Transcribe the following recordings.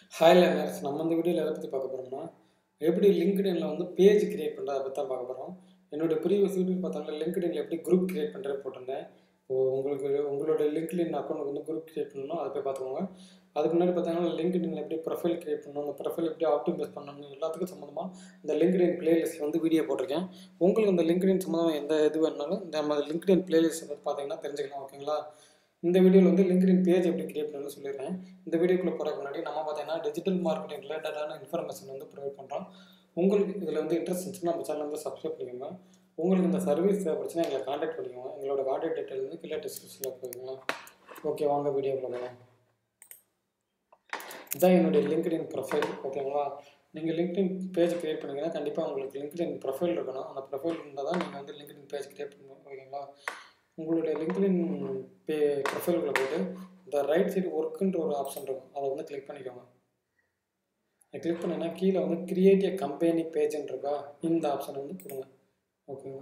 Hi learners நம்ம இந்த வீடியோவில் எதை பற்றி பார்க்க போகிறோம்னா எப்படி லிங்க்டின்ல வந்து பேஜ் கிரியேட் பண்ணுறது அதை பற்றி தான் பார்க்க போகிறோம் என்னோட ப்ரீவியஸ் வீடியோ பார்த்தாங்கன்னா லிங்க்டின்ல எப்படி குரூப் கிரியேட் பண்ணுறது போட்டிருந்தேன் இப்போ உங்களுக்கு உங்களோட லிங்க்டின் அக்கௌண்ட் வந்து குரூப் கிரியேட் பண்ணணும் அதை போய் பார்த்துக்கோங்க அதுக்கு முன்னாடி பார்த்தீங்கன்னா லிங்க்டின்ல எப்படி ப்ரொஃபைல் கிரியேட் பண்ணணும் அந்த ப்ரொஃபைல் எப்படி ஆப்டிமைஸ் பண்ணணும் எல்லாத்துக்கும் சம்மந்தமாக இந்த லிங்க்டின் பிளேலிஸ்ட் வந்து வீடியோ போட்டிருக்கேன் உங்களுக்கு இந்த லிங்க்டின் சம்மந்தமாக எந்த இது வேணாலும் இந்த நம்ம லிங்க்டின் பிளேலிஸ்ட் பற்றி பார்த்தீங்கன்னா தெரிஞ்சுக்கலாம் ஓகேங்களா இந்த வீடியோவில் வந்து லிங்க்டின் பேஜ் எப்படி கிரியேட் பண்ணணும்னு சொல்லிடுறேன் இந்த வீடியோக்குள்ளே போகிறதுக்கு முன்னாடி நம்ம பார்த்தீங்கன்னா டிஜிட்டல் மார்க்கெட்டிங் ரிலேட்டடான இன்ஃபர்மேஷன் வந்து ப்ரொவைட் பண்ணுறோம் உங்களுக்கு இதில் வந்து இன்ட்ரெஸ்ட் இருந்துச்சுன்னா நம்ம சேனல் வந்து சப்ஸ்கிரைப் பண்ணிக்கோங்க உங்களுக்கு இந்த சர்வீஸ் தேவைப்படுச்சுன்னா எங்களை காண்டாக்ட் பண்ணிக்கோங்க எங்களோட காண்டாக்ட் டீட்டெயில் வந்து கீழே டிஸ்கிரிப்ஷனில் போய்க்கோங்க ஓகே வாங்க வீடியோக்குள்ள போகலாம் இதுதான் என்னுடைய லிங்க்டின் ப்ரொஃபைல் ஓகேங்களா நீங்கள் லிங்க்டின் பேஜ் கிரியேட் பண்ணீங்கன்னா கண்டிப்பாக உங்களுக்கு லிங்க்டின் ப்ரொஃபைல் இருக்கணும் அந்த ப்ரொஃபைல் இருந்தால் தான் நீங்கள் வந்து லிங்க்டின் பேஜ் கிரியேட் பண்ணணும் ஓகேங்களா உங்களுடைய லிங்க்டின் பே ப்ரொஃபைலுக்குள்ள போய்ட்டு இந்த ரைட் சைடு ஒர்க்குன்ற ஒரு ஆப்ஷன் இருக்கும் அதை வந்து கிளிக் பண்ணிக்கோங்க அதை கிளிக் பண்ணிங்கன்னா கீழே வந்து கிரியேட் எ கம்பெனி பேஜ்ன்னு இருக்கா இந்த ஆப்ஷன் வந்து கொடுங்க ஓகேங்களா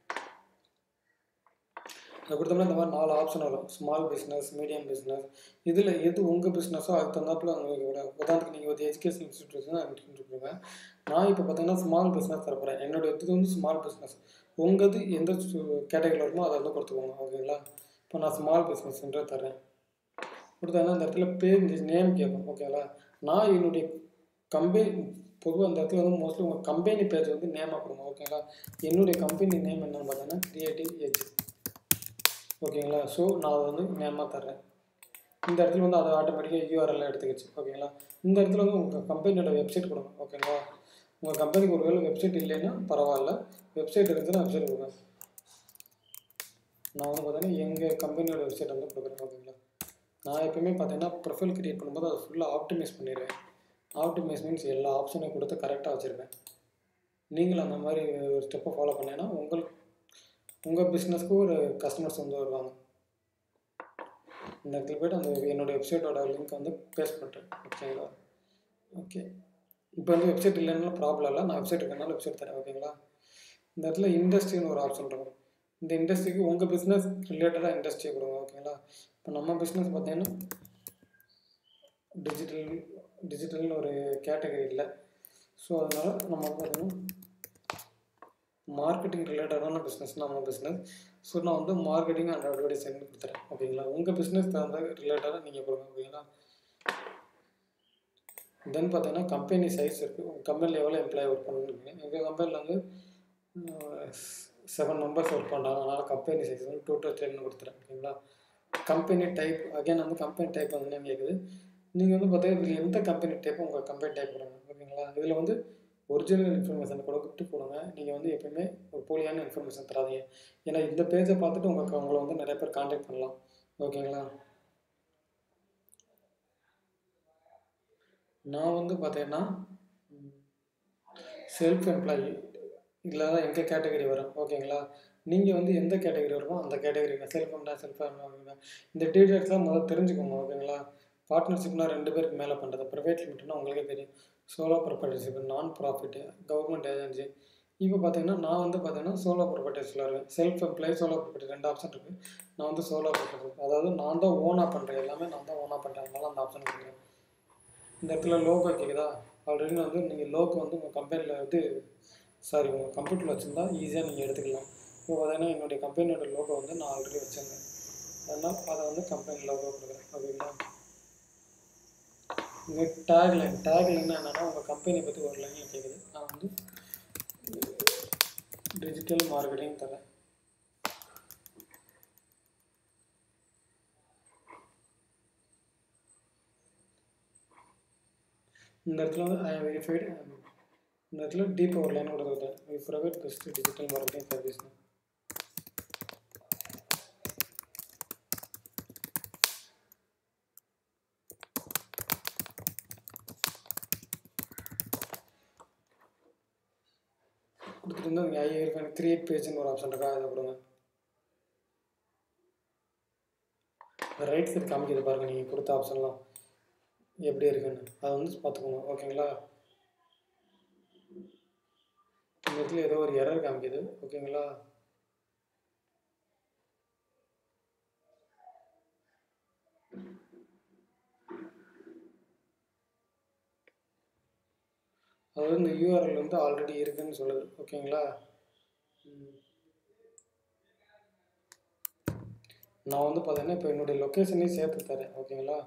அதை கொடுத்தோம்னா இந்த மாதிரி நாலு ஆப்ஷன் வரும் ஸ்மால் பிஸ்னஸ் மீடியம் பிஸ்னஸ் இதில் எது உங்கள் பிஸ்னஸோ அதுக்கு தகுந்தாப்புல உங்களுக்கு விட உதாரணத்துக்கு நீங்கள் ஒரு எஜுகேஷன் இன்ஸ்டியூஷன் இருப்பீங்க நான் இப்போ பார்த்தீங்கன்னா ஸ்மால் பிஸ்னஸ் தரப்போகிறேன் என்னோட இது வந்து ஸ்மால் பிஸ்னஸ் உங்களது எந்த கேட்டகரியில் வருமோ அதை வந்து கொடுத்துக்கோங்க ஓகேங்களா இப்போ நான் ஸ்மால் பிஸ்னஸ்ன்ற தரேன் கொடுத்தாங்கன்னா அந்த இடத்துல பேர் நேம் கேட்கும் ஓகேங்களா நான் என்னுடைய கம்பெனி பொதுவாக அந்த இடத்துல வந்து மோஸ்ட்லி உங்கள் கம்பெனி பேஜ் வந்து நேமாக கொடுங்க ஓகேங்களா என்னுடைய கம்பெனி நேம் என்னன்னு பார்த்தீங்கன்னா க்ரியேட்டிவ் எஜ் ஓகேங்களா ஸோ நான் அதை வந்து நேமாக தர்றேன் இந்த இடத்துல வந்து அதை ஆட்டோமேட்டிக்காக யூஆர்எல் எடுத்துக்கிச்சு ஓகேங்களா இந்த இடத்துல வந்து உங்கள் கம்பெனியோட வெப்சைட் கொடுங்க ஓகேங்களா உங்கள் கம்பெனிக்கு ஒரு வேளை வெப்சைட் இல்லைன்னா பரவாயில்ல வெப்சைட் இருந்துச்சுன்னா வெப்சைட் கொடுங்க நான் வந்து பார்த்தீங்கன்னா எங்கள் கம்பெனியோட வெப்சைட் வந்து கொடுக்குறேன் ஓகேங்களா நான் எப்பவுமே பார்த்தீங்கன்னா ப்ரொஃபைல் கிரியேட் பண்ணும்போது அதை ஃபுல்லாக ஆப்டிமைஸ் பண்ணிடுவேன் ஆப்டிமைஸ் மீன்ஸ் எல்லா ஆப்ஷனையும் கொடுத்து கரெக்டாக வச்சுருப்பேன் நீங்களும் அந்த மாதிரி ஒரு ஸ்டெப்பை ஃபாலோ பண்ணீங்கன்னா உங்களுக்கு உங்கள் பிஸ்னஸ்க்கு ஒரு கஸ்டமர்ஸ் வந்து வருவாங்க இந்த இடத்துல போய்ட்டு அந்த என்னோடய வெப்சைட்டோட லிங்க் வந்து பேஸ்ட் பண்ணுறேன் ஓகேங்களா ஓகே இப்போ வந்து வெப்சைட் இல்லைன்னா ப்ராப்ளம் இல்லை நான் வெப்சைட் இருக்கனால வெப்சைட் தரேன் ஓகேங்களா இந்த இடத்துல இண்டஸ்ட்ரின்னு ஒரு ஆப்ஷன் இருக்கும் இந்த இண்டஸ்ட்ரிக்கு உங்கள் பிஸ்னஸ் ரிலேட்டடாக இண்டஸ்ட்ரியை கொடுங்க ஓகேங்களா இப்போ நம்ம பிஸ்னஸ் பார்த்தீங்கன்னா டிஜிட்டல் டிஜிட்டல்னு ஒரு கேட்டகரி இல்லை ஸோ அதனால் நம்ம வந்து பார்த்தீங்கன்னா மார்க்கெட்டிங் ரிலேட்டடான பிஸ்னஸ் நம்ம பிஸ்னஸ் ஸோ நான் வந்து மார்க்கெட்டிங் அண்ட் அட்வர்டைஸிங் கொடுத்துறேன் ஓகேங்களா உங்கள் பிஸ்னஸ் தகுந்த ரிலேட்டடாக நீங்கள் கொடுங்க ஓகேங்களா தென் பார்த்தீங்கன்னா கம்பெனி சைஸ் இருக்குது உங்கள் கம்பெனியில் எவ்வளோ எம்ப்ளாயி ஒர்க் பண்ணுறீங்க எங்கள் கம்பெனியில் வந்து செவன் மெம்பர்ஸ் ஒர்க் பண்ணுறாங்க அதனால் கம்பெனி சைஸ் வந்து டூ டு டென் கொடுத்துறேன் ஓகேங்களா கம்பெனி டைப் அகைன் வந்து கம்பெனி டைப் வந்து என்ன கேட்குது நீங்கள் வந்து பார்த்தீங்கன்னா இதில் எந்த கம்பெனி டைப் உங்கள் கம்பெனி டைப் கொடுங்க ஓகேங்களா இதில் வந்து ஒரிஜினல் இன்ஃபர்மேஷன் கொடுத்துட்டு கொடுங்க நீங்கள் வந்து எப்பயுமே ஒரு போலியான இன்ஃபர்மேஷன் தராதீங்க ஏன்னா இந்த பேஜை பார்த்துட்டு உங்களுக்கு உங்களை வந்து நிறைய பேர் காண்டாக்ட் பண்ணலாம் ஓகேங்களா நான் வந்து பார்த்தீங்கன்னா செல்ஃப் எம்ப்ளாயி இதில் தான் எங்கள் கேட்டகரி வரும் ஓகேங்களா நீங்கள் வந்து எந்த கேட்டகரி வருமோ அந்த category self employ self employ இந்த டீட்டெயில்ஸ்லாம் முதல்ல தெரிஞ்சுக்கோங்க ஓகேங்களா பார்ட்னர்ஷிப்னா ரெண்டு பேருக்கு மேலே பண்ணுறது ப்ரைவேட் லிமிட்னா உங்களுக்கே தெரியும் சோலோ ப்ராப்பர்ட்டிஷிப் நான் ப்ராஃபிட்டு கவர்மெண்ட் ஏஜென்சி இப்போ பார்த்தீங்கன்னா நான் வந்து பார்த்தீங்கன்னா சோலோ ப்ராப்பர்ட்டிஸில் இருக்கேன் செல்ஃப் எம்ப்ளாய் சோலோ ப்ராப்பர்ட்டி ரெண்டு ஆப்ஷன் இருக்குது நான் வந்து சோலோ ப்ராப்பர்ட்டி அதாவது நான் தான் ஓனாக பண்ணுறேன் எல்லாமே நான் தான் ஓனாக பண்ணுறேன் அதனால அந்த ஆப்ஷன் கொடுக்குறேன் இந்த இடத்துல லோகோ கேட்குதா ஆல்ரெடி வந்து நீங்கள் லோகோ வந்து உங்கள் கம்பெனியில் வந்து சாரி உங்கள் கம்ப்யூட்டரில் வச்சுருந்தா ஈஸியாக நீங்கள் எடுத்துக்கலாம் இப்போ பார்த்தீங்கன்னா என்னுடைய கம்பெனியோட லோகோ வந்து நான் ஆல்ரெடி வச்சுருந்தேன் அதனால் அதை வந்து கம்பெனி லோகோ கொடுக்குறேன் ஓகேங்களா இங்கே டேக் லைன் டேக் லைன் என்னென்னா உங்கள் கம்பெனி பற்றி ஒரு லைனில் கேட்குது நான் வந்து டிஜிட்டல் மார்க்கெட்டிங் தரேன் இந்த இடத்துல வந்து ஐ வெரிஃபைடு இந்த இடத்துல டீப் ஒரு லைன் கொடுத்துருக்கேன் we provide best digital marketing service கொடுத்துட்டு வந்து ஐ வெரிஃபை கிரியேட் பேஜ்னு ஒரு ஆப்ஷன் இருக்கா அதை கொடுங்க ரைட் சைடு காமிக்கிறது பாருங்கள் நீங்கள் கொடுத்த ஆப்ஷன்லாம் எப்படி இருக்குன்னு அதை வந்து பார்த்துக்கோங்க ஓகேங்களா இந்த இடத்துல ஏதோ ஒரு எரர் காமிக்குது ஓகேங்களா அதாவது இந்த யூஆர்எல் வந்து ஆல்ரெடி இருக்குன்னு சொல்லுது ஓகேங்களா ம். நான் வந்து பார்த்தீங்கன்னா இப்போ என்னுடைய லொக்கேஷனையும் சேர்த்து தரேன் ஓகேங்களா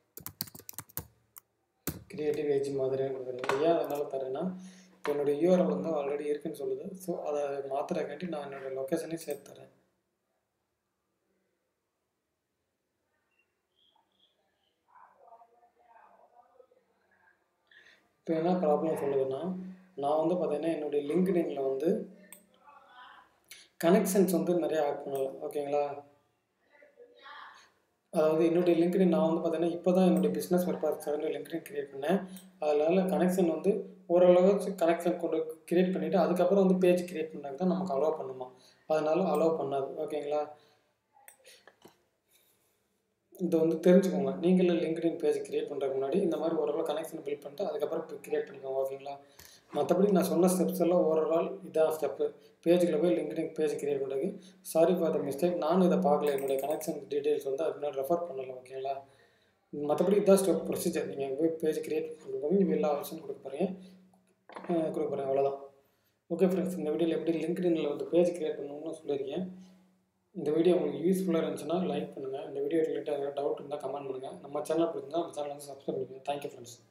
கிரியேட்டிவ் ஏஜ் மாதிரின்னு கொடுக்குறேன் ஏன் அதனால் தரேன்னா இப்போ என்னுடைய யூஆர்எல் வந்து ஆல்ரெடி இருக்குன்னு சொல்லுது ஸோ அதை மாற்றுறக்காண்டி நான் என்னுடைய லொக்கேஷனையும் சேர்த்து தரேன் இப்போ என்ன ப்ராப்ளம் சொல்லுதுன்னா நான் வந்து பார்த்தீங்கன்னா என்னுடைய லிங்க்டின்ல வந்து கனெக்ஷன்ஸ் வந்து நிறைய ஆட் பண்ணல ஓகேங்களா அதாவது என்னுடைய லிங்க்டின் நான் வந்து பார்த்தீங்கன்னா இப்போ தான் என்னுடைய பிஸ்னஸ் பர்பஸ்க்காக லிங்க்டின் கிரியேட் பண்ணேன் அதனால கனெக்ஷன் வந்து ஓரளவுக்கு கனெக்ஷன் கொண்டு கிரியேட் பண்ணிவிட்டு அதுக்கப்புறம் வந்து பேஜ் கிரியேட் பண்ணாக்க தான் நமக்கு அலோவ் பண்ணுமா அதனால அலோவ் பண்ணாது ஓகேங்களா இதை வந்து தெரிஞ்சுக்கோங்க நீங்களே லிங்க்டின் பேஜ் கிரியேட் பண்ணுறதுக்கு முன்னாடி இந்த மாதிரி ஓரளவு கனெக்ஷன் பில்ட் பண்ணிட்டு அதுக்கப்புறம் கிரியேட் பண்ணிக்கோங்க ஓகேங்களா மற்றபடி நான் சொன்ன ஸ்டெப்ஸ் எல்லாம் ஓவரால் இதான் ஸ்டெப்பு பேஜுக்குள்ள போய் லிங்க்டின் பேஜ் கிரியேட் பண்ணுறது சாரி ஃபார் த மிஸ்டேக் நானும் இதை பார்க்கல என்னுடைய கனெக்ஷன் டீட்டெயில்ஸ் வந்து அது முன்னாடி ரெஃபர் பண்ணல ஓகேங்களா மற்றபடி இதான் ஸ்டெப் ப்ரொசீஜர் நீங்கள் போய் பேஜ் கிரியேட் பண்ணுறது நீங்கள் எல்லா ஆப்ஷன் கொடுக்க போகிறீங்க கொடுக்க போகிறேன் அவ்வளோதான் ஓகே ஃப்ரெண்ட்ஸ் இந்த வீடியோவில் எப்படி லிங்க்டின்ல வந்து பேஜ் கிரியேட் பண்ணணும்னு சொல்லியிருக்கேன் இந்த வீடியோ உங்களுக்கு யூஸ்ஃபுல்லாக இருந்துச்சுன்னா லைக் பண்ணுங்கள் இந்த வீடியோ ரிலேட்டட் டவுட் இருந்தால் கமெண்ட் பண்ணுங்கள் நம்ம சேனல் பிடிச்சிருந்தா நம்ம சேனல் வந்து சப்ஸ்கிரைப் பண்ணுங்கள் தேங்க்யூ ஃப்ரெண்ட்ஸ்